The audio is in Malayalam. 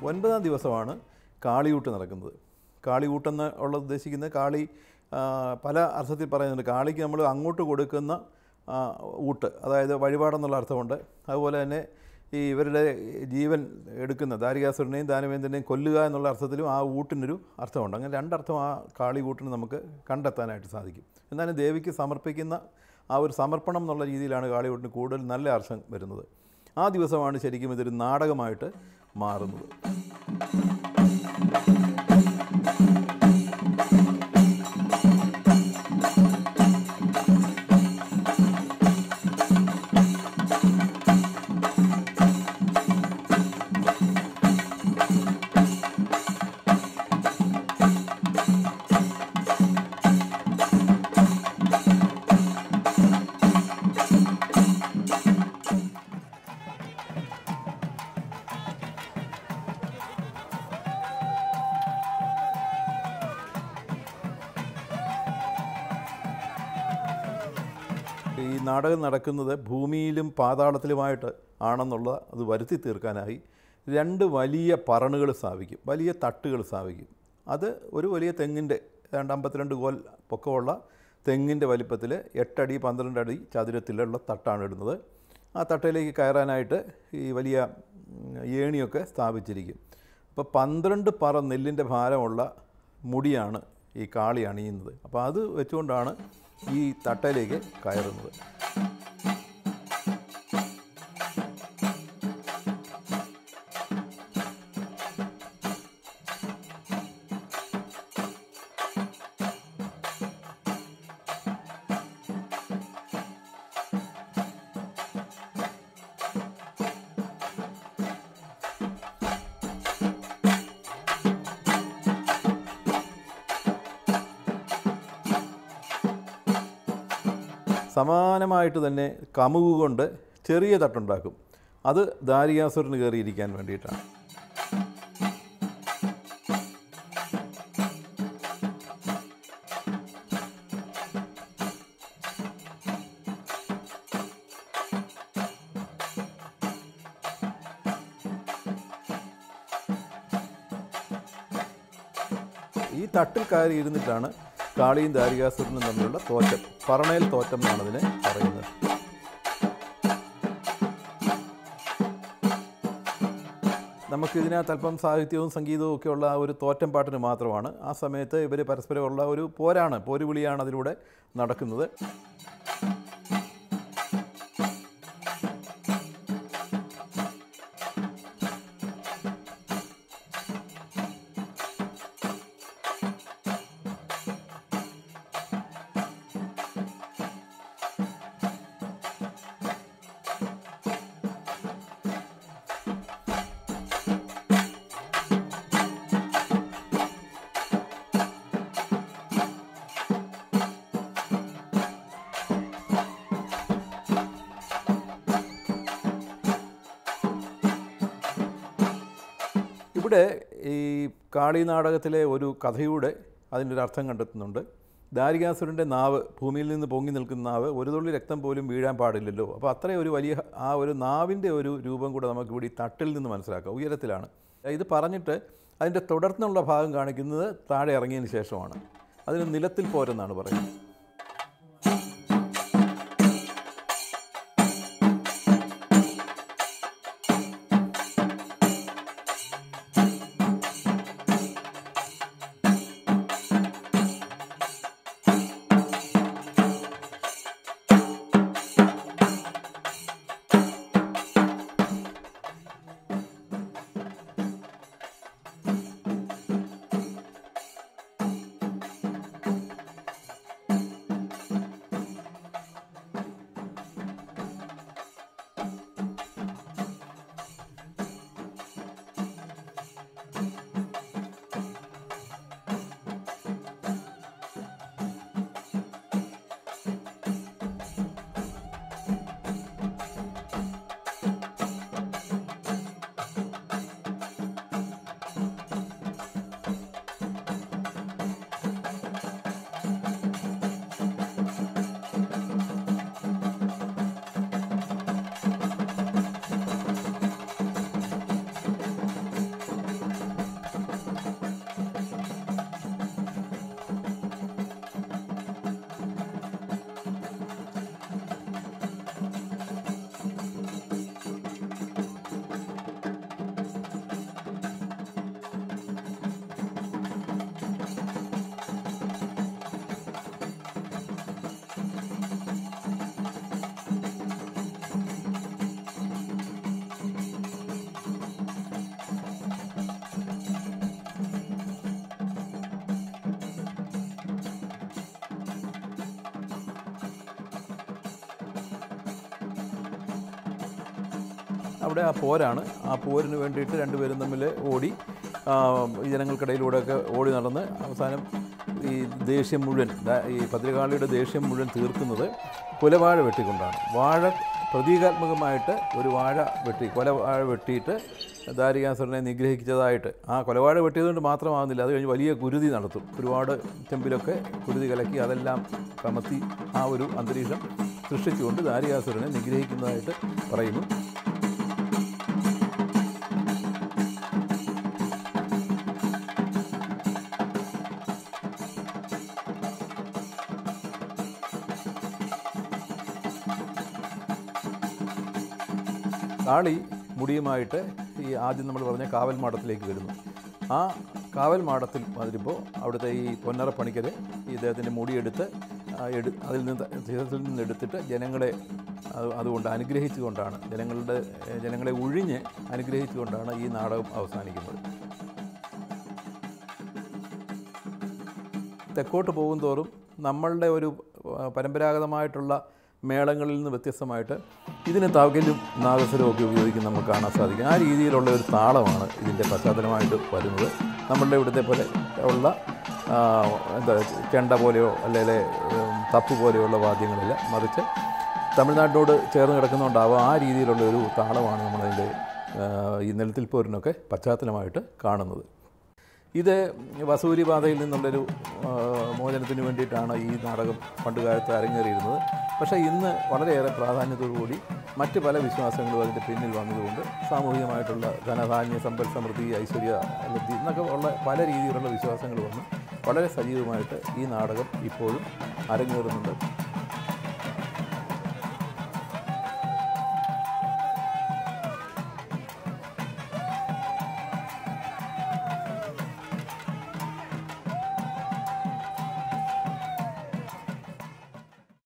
ഒൻപതാം ദിവസമാണ് കാളിയൂട്ട് നടക്കുന്നത് കാളിയൂട്ടെന്ന് ഉള്ളത് ഉദ്ദേശിക്കുന്നത് കാളി ആ, പല അർത്ഥത്തിൽ പറയുന്നുണ്ട് കാളിക്ക് നമ്മൾ അങ്ങോട്ട് കൊടുക്കുന്ന ആ, ഊട്ട് അതായത് വഴിപാടെന്നുള്ള അർത്ഥമുണ്ട് അതുപോലെ തന്നെ ഈ ഇവരുടെ ജീവൻ എടുക്കുന്ന ദാരികാസുരനെയും ദാനവേന്ദ്രനെയും കൊല്ലുക എന്നുള്ള അർത്ഥത്തിലും ആ ഊട്ടിനൊരു അർത്ഥമുണ്ട് അങ്ങനെ രണ്ടർത്ഥം ആ കാളി ഊട്ടിന് നമുക്ക് കണ്ടെത്താനായിട്ട് സാധിക്കും എന്നാലും ദേവിക്ക് സമർപ്പിക്കുന്ന ആ ഒരു സമർപ്പണം എന്നുള്ള രീതിയിലാണ് കാളിയൂട്ടിന് കൂടുതൽ നല്ല അർത്ഥം വരുന്നത് ആ ദിവസമാണ് ശരിക്കും ഇതൊരു നാടകമായിട്ട് മാറുന്നത് ഈ നാടകം നടക്കുന്നത് ഭൂമിയിലും പാതാളത്തിലുമായിട്ട് ആണെന്നുള്ള അത് വരുത്തി തീർക്കാനായി രണ്ട് വലിയ പറണുകൾ സ്ഥാപിക്കും വലിയ തട്ടുകൾ സ്ഥാപിക്കും അത് ഒരു വലിയ തെങ്ങിൻ്റെ ഏതാണ്ട് അമ്പത്തിരണ്ട് കോൽ പൊക്കമുള്ള തെങ്ങിൻ്റെ വലിപ്പത്തിൽ എട്ടടി പന്ത്രണ്ട് അടി ചതുരത്തിലുള്ള തട്ടാണ് ഇടുന്നത് ആ തട്ടയിലേക്ക് കയറാനായിട്ട് ഈ വലിയ ഉം, ഏണിയൊക്കെ സ്ഥാപിച്ചിരിക്കും അപ്പോൾ പന്ത്രണ്ട് പറ നെല്ലിൻ്റെ ഭാരമുള്ള മുടിയാണ് ഈ കാളി അണിയുന്നത് അപ്പോൾ അത് വെച്ചുകൊണ്ടാണ് ഈ തട്ടയിലേക്ക് കയറുന്നത് സമാനമായിട്ട് തന്നെ കമുക് കൊണ്ട് ചെറിയ തട്ടുണ്ടാക്കും അത് ദാരികാസുരന് കയറിയിരിക്കാൻ വേണ്ടിയിട്ടാണ് ഈ തട്ടിൽ കയറി ഇരുന്നിട്ടാണ് കാളിയും ദാരികാസുരനും തമ്മിലുള്ള തോറ്റം പറണയിൽ തോറ്റം എന്നാണ് അതിനെ പറയുന്നത് നമുക്ക് ഇതിനകത്ത് അല്പം സാഹിത്യവും സംഗീതവും ഒക്കെ ഉള്ള ആ ഒരു തോറ്റം പാട്ടിന് മാത്രമാണ് ആ സമയത്ത് ഇവർ പരസ്പരമുള്ള ഒരു പോരാണ് പോരുവിളിയാണ് അതിലൂടെ നടക്കുന്നത് ഇവിടെ ഈ കാളി നാടകത്തിലെ ഒരു കഥയുടെ അതിൻ്റെ ഒരു അർത്ഥം കണ്ടെത്തുന്നുണ്ട് ദാരികാസുരൻ്റെ നാവ് ഭൂമിയിൽ നിന്ന് പൊങ്ങി നിൽക്കുന്ന നാവ് ഒരു തുള്ളി രക്തം പോലും വീഴാൻ പാടില്ലല്ലോ അപ്പോൾ അത്രയും ഒരു വലിയ ആ ഒരു നാവിൻ്റെ ഒരു രൂപം കൂടെ നമുക്ക് ഇവിടെ ഈ തട്ടിൽ നിന്ന് മനസ്സിലാക്കാം ഉയരത്തിലാണ് ഇത് പറഞ്ഞിട്ട് അതിൻ്റെ തുടർന്നുള്ള ഭാഗം കാണിക്കുന്നത് താഴെ ഇറങ്ങിയതിന് ശേഷമാണ് അതിന് നിലത്തിൽ പോരെന്നാണ് പറയുന്നത് അവിടെ ആ പോരാണ് ആ പോരിന് വേണ്ടിയിട്ട് രണ്ടുപേരും തമ്മിൽ ഓടി ആ, ഈ ജനങ്ങൾക്കിടയിലൂടെയൊക്കെ ഓടി നടന്ന് അവസാനം ഈ ദേഷ്യം മുഴുവൻ ദാ- ഈ ഭദ്രകാളിയുടെ ദേഷ്യം മുഴുവൻ തീർക്കുന്നത് കുലവാഴ വെട്ടിക്കൊണ്ടാണ് വാഴ പ്രതീകാത്മകമായിട്ട് ഒരു വാഴ വെട്ടി കൊലവാഴ വെട്ടിയിട്ട് ദാരികാസുരനെ നിഗ്രഹിച്ചതായിട്ട് ആ കൊലവാഴ വെട്ടിയതുകൊണ്ട് മാത്രമാകുന്നില്ല അത് കഴിഞ്ഞ് വലിയ കുരുതി നടത്തും ഒരുപാട് ചെമ്പിലൊക്കെ കുരുതി കലക്കി അതെല്ലാം കമത്തി ആ ഒരു അന്തരീക്ഷം സൃഷ്ടിച്ചുകൊണ്ട് ദാരികാസുരനെ നിഗ്രഹിക്കുന്നതായിട്ട് പറയുന്നു കാളി മുടിയുമായിട്ട് ഈ ആദ്യം നമ്മൾ പറഞ്ഞ കാവൽ മാടത്തിലേക്ക് വരുന്നു ആ കാവൽ മാടത്തിൽ വരുമ്പോൾ അവിടുത്തെ ഈ പൊന്നറ പണിക്കർ ഈ ഇദ്ദേഹത്തിൻ്റെ മുടിയെടുത്ത് ആ എടു അതിൽ നിന്ന് ശിരസിൽ നിന്ന് എടുത്തിട്ട് ജനങ്ങളെ അത് അതുകൊണ്ട് അനുഗ്രഹിച്ചുകൊണ്ടാണ് ജനങ്ങളുടെ ജനങ്ങളെ ഒഴിഞ്ഞ് അനുഗ്രഹിച്ചുകൊണ്ടാണ് ഈ നാടകം അവസാനിക്കുന്നത് തെക്കോട്ട് പോകുന്തോറും നമ്മളുടെ ഒരു ആ, പരമ്പരാഗതമായിട്ടുള്ള മേളങ്ങളിൽ നിന്ന് വ്യത്യസ്തമായിട്ട് ഇതിന് തകലും നാഗസ്വരവും ഒക്കെ ഉപയോഗിക്കുന്ന നമുക്ക് കാണാൻ സാധിക്കും ആ രീതിയിലുള്ള ഒരു താളമാണ് ഇതിൻ്റെ പശ്ചാത്തലമായിട്ട് വരുന്നത് നമ്മളുടെ ഇവിടുത്തെ പോലെ ഉള്ള ആ, എന്താ ചെണ്ട പോലെയോ അല്ലെങ്കിൽ ഉം, തപ്പ് പോലെയുള്ള വാദ്യങ്ങളില്ല മറിച്ച് തമിഴ്നാട്ടിനോട് ചേർന്ന് കിടക്കുന്നുണ്ടാവും ആ രീതിയിലുള്ള ഒരു താളമാണ് നമ്മളതിൻ്റെ ആ, ഈ നെൽത്തിൽ പോരിനൊക്കെ പശ്ചാത്തലമായിട്ട് കാണുന്നത് ഇത് വസൂരി പാതയിൽ നിന്നുള്ളൊരു ആ, മോചനത്തിന് വേണ്ടിയിട്ടാണ് ഈ നാടകം പണ്ടുകാലത്ത് അരങ്ങേറിയിരുന്നത് പക്ഷേ ഇന്ന് വളരെയേറെ പ്രാധാന്യത്തോടുകൂടി മറ്റ് പല വിശ്വാസങ്ങളും അതിൻ്റെ പിന്നിൽ വന്നതുകൊണ്ട് സാമൂഹികമായിട്ടുള്ള ധനധാന്യ സമ്പൽ സമൃദ്ധി ഐശ്വര്യ ലബ്ധി എന്നൊക്കെ ഉള്ള പല രീതിയിലുള്ള വിശ്വാസങ്ങൾ വന്ന് വളരെ സജീവമായിട്ട് ഈ നാടകം ഇപ്പോഴും അരങ്ങേറുന്നുണ്ട്